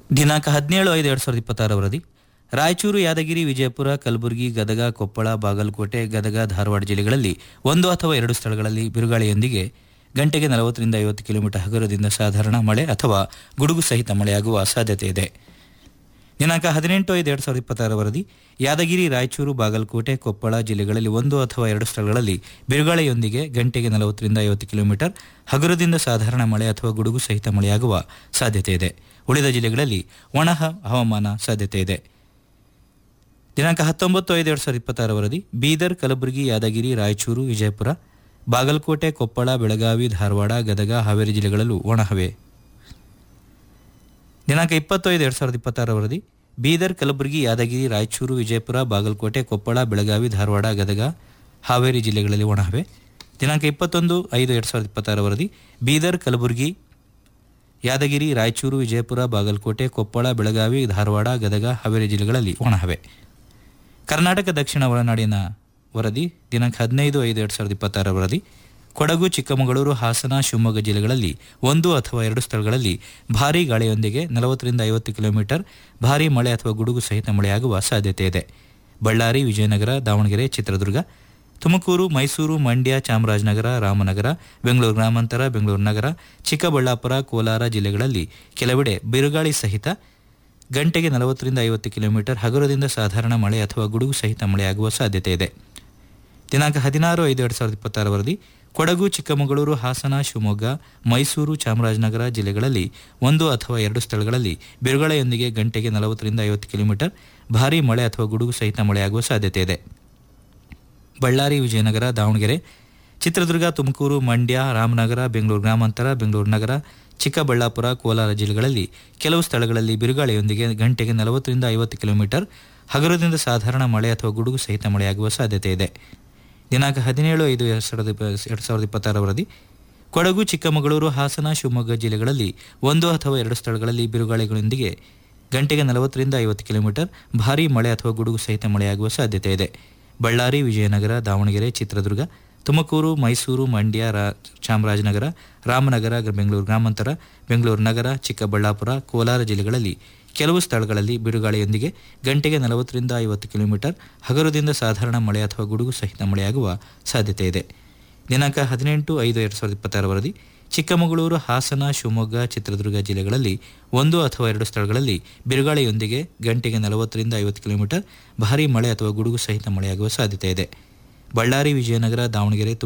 ದಿನಾಂಕ ಹದಿನೇಳು ಐದು ಎರಡು ಸಾವಿರದ ಇಪ್ಪತ್ತಾರ ವರದಿ ರಾಯಚೂರು ಯಾದಗಿರಿ ವಿಜಯಪುರ ಕಲಬುರಗಿ ಗದಗ ಕೊಪ್ಪಳ ಬಾಗಲಕೋಟೆ ಗದಗ ಧಾರವಾಡ ಜಿಲ್ಲೆಗಳಲ್ಲಿ ಒಂದು ಅಥವಾ ಎರಡು ಸ್ಥಳಗಳಲ್ಲಿ ಬಿರುಗಾಳಿಯೊಂದಿಗೆ ಗಂಟೆಗೆ ನಲವತ್ತರಿಂದ ಐವತ್ತು ಕಿಲೋಮೀಟರ್ ಹಗುರದಿಂದ ಸಾಧಾರಣ ಮಳೆ ಅಥವಾ ಗುಡುಗು ಸಹಿತ ಮಳೆಯಾಗುವ ಸಾಧ್ಯತೆ ಇದೆ ದಿನಾಂಕ ಹದಿನೆಂಟು ಐದು ಎರಡು ಸಾವಿರದ ಇಪ್ಪತ್ತಾರ ವರದಿ ಯಾದಗಿರಿ ರಾಯಚೂರು ಬಾಗಲಕೋಟೆ ಕೊಪ್ಪಳ ಜಿಲ್ಲೆಗಳಲ್ಲಿ ಒಂದು ಅಥವಾ ಎರಡು ಸ್ಥಳಗಳಲ್ಲಿ ಬಿರುಗಾಳಿಯೊಂದಿಗೆ ಗಂಟೆಗೆ ನಲವತ್ತರಿಂದ ಐವತ್ತು ಕಿಲೋಮೀಟರ್ ಹಗುರದಿಂದ ಸಾಧಾರಣ ಮಳೆ ಅಥವಾ ಗುಡುಗು ಸಹಿತ ಮಳೆಯಾಗುವ ಸಾಧ್ಯತೆ ಇದೆ ಉಳಿದ ಜಿಲ್ಲೆಗಳಲ್ಲಿ ಒಣ ಹ- ಹವಾಮಾನ ಸಾಧ್ಯತೆ ಇದೆ ದಿನಾಂಕ ಹತ್ತೊಂಬತ್ತು ಐದು ಎರಡು ಸಾವಿರದ ಇಪ್ಪತ್ತಾರ ವರದಿ ಬೀದರ್ ಕಲಬುರಗಿ ಯಾದಗಿರಿ ರಾಯಚೂರು ವಿಜಯಪುರ ಬಾಗಲಕೋಟೆ ಕೊಪ್ಪಳ ಬೆಳಗಾವಿ ಧಾರವಾಡ ಗದಗ ಹಾವೇರಿ ಜಿಲ್ಲೆಗಳಲ್ಲೂ ಒಣಹವೆ ದಿನಾಂಕ ಇಪ್ಪತ್ತೈದು ಎರಡು ಸಾವಿರದ ಇಪ್ಪತ್ತಾರ ವರದಿ ಬೀದರ್ ಕಲಬುರಗಿ ಯಾದಗಿರಿ ರಾಯಚೂರು ವಿಜಯಪುರ ಬಾಗಲಕೋಟೆ ಕೊಪ್ಪಳ ಬೆಳಗಾವಿ ಧಾರವಾಡ ಗದಗ ಹಾವೇರಿ ಜಿಲ್ಲೆಗಳಲ್ಲಿ ಒಣಹವೆ ದಿನಾಂಕ ಇಪ್ಪತ್ತೊಂದು ಐದು ಎರಡು ಸಾವಿರದ ಇಪ್ಪತ್ತಾರ ವರದಿ ಬೀದರ್ ಕಲಬುರಗಿ ಯಾದಗಿರಿ ರಾಯಚೂರು ವಿಜಯಪುರ ಬಾಗಲಕೋಟೆ ಕೊಪ್ಪಳ ಬೆಳಗಾವಿ ಧಾರವಾಡ ಗದಗ ಹಾವೇರಿ ಜಿಲ್ಲೆಗಳಲ್ಲಿ ಒಣಹವೆ ಕರ್ನಾಟಕ ದಕ್ಷಿಣ ಒಳನಾಡಿನ ವರದಿ ದಿನಾಂಕ ಹದಿನೈದು ಐದು ಎರಡು ಸಾವಿರದ ಇಪ್ಪತ್ತಾರ ವರದಿ ಕೊಡಗು ಚಿಕ್ಕಮಗಳೂರು ಹಾಸನ ಶಿವಮೊಗ್ಗ ಜಿಲ್ಲೆಗಳಲ್ಲಿ ಒಂದು ಅಥವಾ ಎರಡು ಸ್ಥಳಗಳಲ್ಲಿ ಭಾರೀ ಗಾಳಿಯೊಂದಿಗೆ ನಲವತ್ತರಿಂದ ಐವತ್ತು ಕಿಲೋಮೀಟರ್ ಭಾರೀ ಮಳೆ ಅಥವಾ ಗುಡುಗು ಸಹಿತ ಮಳೆಯಾಗುವ ಸಾಧ್ಯತೆ ಇದೆ ಬಳ್ಳಾರಿ ವಿಜಯನಗರ ದಾವಣಗೆರೆ ಚಿತ್ರದುರ್ಗ ತುಮಕೂರು ಮೈಸೂರು ಮಂಡ್ಯ ಚಾಮರಾಜನಗರ ರಾಮನಗರ ಬೆಂಗಳೂರು ಗ್ರಾಮಾಂತರ ಬೆಂಗಳೂರು ನಗರ ಚಿಕ್ಕಬಳ್ಳಾಪುರ ಕೋಲಾರ ಜಿಲ್ಲೆಗಳಲ್ಲಿ ಕೆಲವೆಡೆ ಬಿರುಗಾಳಿ ಸಹಿತ ಗಂಟೆಗೆ ನಲವತ್ತರಿಂದ ಐವತ್ತು ಕಿಲೋಮೀಟರ್ ಹಗುರದಿಂದ ಸಾಧಾರಣ ಮಳೆ ಅಥವಾ ಗುಡುಗು ಸಹಿತ ಮಳೆಯಾಗುವ ಸಾಧ್ಯತೆ ಇದೆ ದಿನಾಂಕ ಹದಿನಾರು ಐದು ಎರಡು ಸಾವಿರದ ಇಪ್ಪತ್ತಾರ ವರದಿ ಕೊಡಗು ಚಿಕ್ಕಮಗಳೂರು ಹಾಸನ ಶಿವಮೊಗ್ಗ ಮೈಸೂರು ಚಾಮರಾಜನಗರ ಜಿಲ್ಲೆಗಳಲ್ಲಿ ಒಂದು ಅಥವಾ ಎರಡು ಸ್ಥಳಗಳಲ್ಲಿ ಬಿರುಗಾಳಿಯೊಂದಿಗೆ ಗಂಟೆಗೆ ನಲವತ್ತರಿಂದ ಐವತ್ತು ಕಿಲೋಮೀಟರ್ ಭಾರೀ ಮಳೆ ಅಥವಾ ಗುಡುಗು ಸಹಿತ ಮಳೆಯಾಗುವ ಸಾಧ್ಯತೆ ಇದೆ ಬಳ್ಳಾರಿ ವಿಜಯನಗರ ದಾವಣಗೆರೆ ಚಿತ್ರದುರ್ಗ ತುಮಕೂರು ಮಂಡ್ಯ ರಾಮನಗರ ಬೆಂಗಳೂರು ಗ್ರಾಮಾಂತರ ಬೆಂಗಳೂರು ನಗರ ಚಿಕ್ಕಬಳ್ಳಾಪುರ ಕೋಲಾರ ಜಿಲ್ಲೆಗಳಲ್ಲಿ ಕೆಲವು ಸ್ಥಳಗಳಲ್ಲಿ ಬಿರುಗಾಳಿಯೊಂದಿಗೆ ಗಂಟೆಗೆ ನಲವತ್ತರಿಂದ ಐವತ್ತು ಕಿಲೋಮೀಟರ್ ಹಗುರದಿಂದ ಸಾಧಾರಣ ಮಳೆ ಅಥವಾ ಗುಡುಗು ಸಹಿತ ಮಳೆಯಾಗುವ ಸಾಧ್ಯತೆ ಇದೆ ದಿನಾಂಕ ಹದಿನೇಳು ಐದು ಎರಡು ಸಾವಿರದ ಇಪ್ಪ- ಎರಡು ಸಾವಿರದ ಇಪ್ಪತ್ತಾರ ವರದಿ ಕೊಡಗು ಚಿಕ್ಕಮಗಳೂರು ಹಾಸನ ಶಿವಮೊಗ್ಗ ಜಿಲ್ಲೆಗಳಲ್ಲಿ ಒಂದು ಅಥವಾ ಎರಡು ಸ್ಥಳಗಳಲ್ಲಿ ಬಿರುಗಾಳಿಗಳೊಂದಿಗೆ ಗಂಟೆಗೆ ನಲವತ್ತರಿಂದ ಐವತ್ತು ಕಿಲೋಮೀಟರ್ ಭಾರೀ ಮಳೆ ಅಥವಾ ಗುಡುಗು ಸಹಿತ ಮಳೆಯಾಗುವ ಸಾಧ್ಯತೆ ಇದೆ ಬಳ್ಳಾರಿ ವಿಜಯನಗರ ದಾವಣಗೆರೆ ಚಿತ್ರದುರ್ಗ ತುಮಕೂರು ಮೈಸೂರು ಮಂಡ್ಯ ರಾ ಚಾಮರಾಜನಗರ ರಾಮನಗರ ಗ- ಬೆಂಗಳೂರು ಗ್ರಾಮಾಂತರ ಬೆಂಗಳೂರು ನಗರ ಚಿಕ್ಕಬಳ್ಳಾಪುರ ಕೋಲಾರ ಜಿಲ್ಲೆಗಳಲ್ಲಿ ಕೆಲವು ಸ್ಥಳಗಳಲ್ಲಿ ಬಿರುಗಾಳಿಯೊಂದಿಗೆ ಗಂಟೆಗೆ ನಲವತ್ತರಿಂದ ಐವತ್ತು ಕಿಲೋಮೀಟರ್ ಹಗರದಿಂದ ಸಾಧಾರಣ ಮಳೆ ಅಥವಾ ಗುಡುಗು ಸಹಿತ ಮಳೆಯಾಗುವ ಸಾಧ್ಯತೆ ಇದೆ ದಿನಾಂಕ ಹದಿನೆಂಟು ಐದು ಎರಡು ಸಾವಿರದ ಇಪ್ಪತ್ತಾರ ವರದಿ ಚಿಕ್ಕಮಗಳೂರು ಹಾಸನ ಶಿವಮೊಗ್ಗ ಚಿತ್ರದುರ್ಗ ಜಿಲ್ಲೆಗಳಲ್ಲಿ ಒಂದು ಅಥವಾ ಎರಡು ಸ್ಥಳಗಳಲ್ಲಿ ಬಿರುಗಾಳಿಯೊಂದಿಗೆ ಗಂಟೆಗೆ ನಲವತ್ತರಿಂದ ಐವತ್ತು ಕಿಲೋಮೀಟರ್ ಭಾರೀ ಮಳೆ ಅಥವಾ ಗುಡುಗು ಸಹಿತ ಮಳೆಯಾಗುವ ಸಾಧ್ಯತೆ ಇದೆ ಬಳ್ಳಾರಿ ವಿಜಯನಗರ ದಾವಣಗೆರೆ ತುಮಕೂರು